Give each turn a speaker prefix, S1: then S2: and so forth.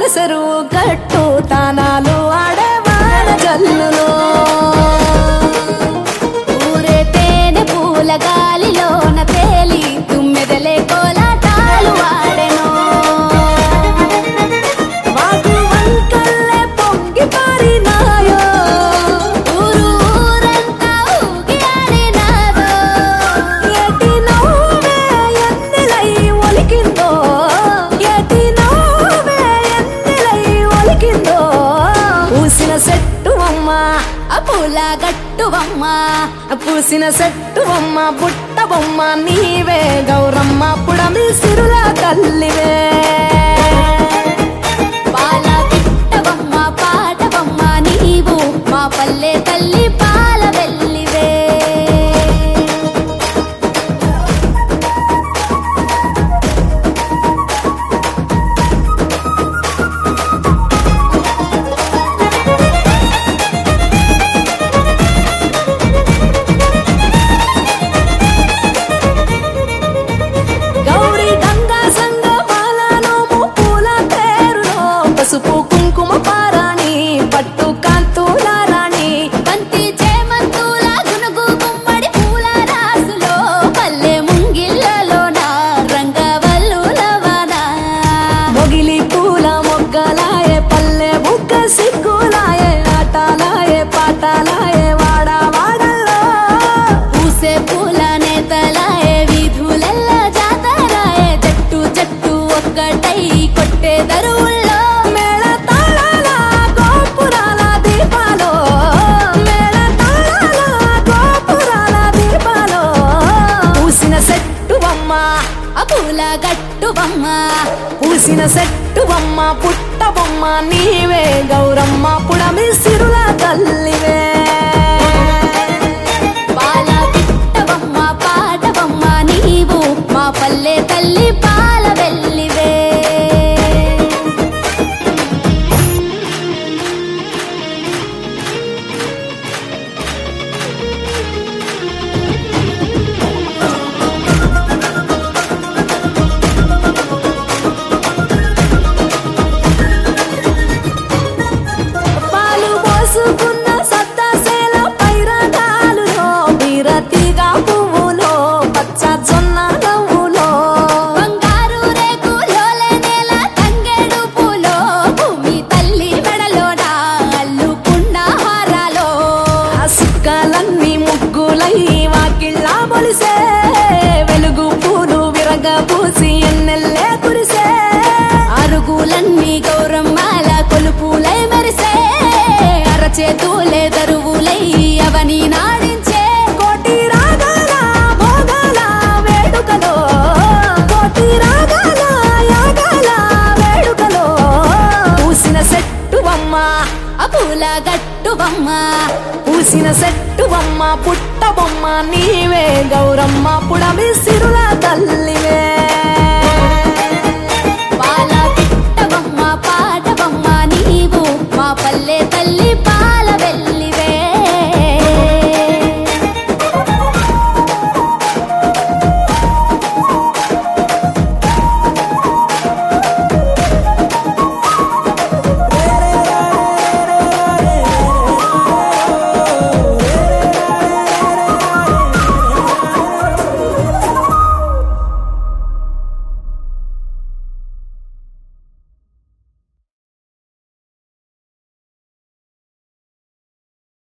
S1: చెరువు గట్టు తానాలు ఆడే వాన జల్లులో
S2: ఊరే తేనె పూల గాలిలోన తేలి తుమ్మెదలే కోలాటాలు వాడెను
S1: వాగు వంకల్లే పొంగి పారినాయో
S2: ఊరు ఊరంతా ఊగి ఆడినాదో
S1: ఎటి నవ్వే ఎన్నెలై ఒలికిందో ఎటి నవ్వే ఎన్నెలై ఒలికిందో పూసిన చెట్టు అమ్మ
S2: ఆ పూల గట్టువమ్మ
S1: పూసిన చెట్టు బొమ్మ బుట్ట బొమ్మ నీవే గౌరమ్మ పుడమి సిరుల తల్లివే
S2: పాల పిట్టవమ్మ పాటవమ్మ నీవు మా పల్లె తల్లి పాల వెల్లివే
S1: గౌరీ గంగా సంగ మాలనోము పూల పేరులో పసుపు కుంకుమ పారాణి పట్టు కాంతుల రాణి
S2: బంతి చేమంతుల గునుగు గుమ్మడి పూల రాసులో పల్లె ముంగిళ్ళలోన రంగవల్లులవన
S1: మొగిలి పూల మొగ్గలాయే పల్లె బుగ్గ సిగ్గులాయే ఆటలాయే పాటలాయే వాడ వాడల్లో
S2: పూసే పూల నేతలాయే వీధులల్ల జాతరాయే జట్టు జట్టు ఒక్కటై కొట్టే దరువుల్లో
S1: మేళ తాళాల గోపురాల దీపాలో మేళ తాళాల గోపురాల దీపాలో పూసిన చెట్టు బొమ్మ
S2: ఆ పూల గట్టువమ్మ
S1: పూసిన చెట్టు బొమ్మ పుట్ట బొమ్మ నీవే గౌరమ్మ పుడమి సిరుల తల్లివే
S2: పాల పిట్టవమ్మ పాటవమ్మ నీవు మా పల్లె తల్లి పాల వెల్లివే
S1: పాలు పోసుకున్న సద్దసేల పైరగాలులో బీరతిగా పువ్వులో పచ్చ జొన్న నవ్వులో
S2: బంగారు రేకులోలే నేల తంగేడు పూలో భూమి తల్లి మెడలోన అల్లుకున్న హారాలో
S1: ఆ సుక్కలన్నీ ముగ్గులై వాకిళ్ళ బొలిసే వెలుగు పూలు విరగబూసి ఎన్నెల్లే కురిసే
S2: అరుగులన్నీ గౌరమ్మాల కొలుపులై మెరిసే అరచేతులే దరువులై అవని నాడించే
S1: కోటి రాగాల భోగాల వేడుకలో కోటి రాగాల యాగాల వేడుకలో పూసిన చెట్టు బొమ్మ
S2: ఆ పూల గట్టువమ్మ
S1: పూసిన చెట్టు బొమ్మ పుట్ట బొమ్మ నీవే గౌరమ్మ పుడమి సిరుల తల్లివే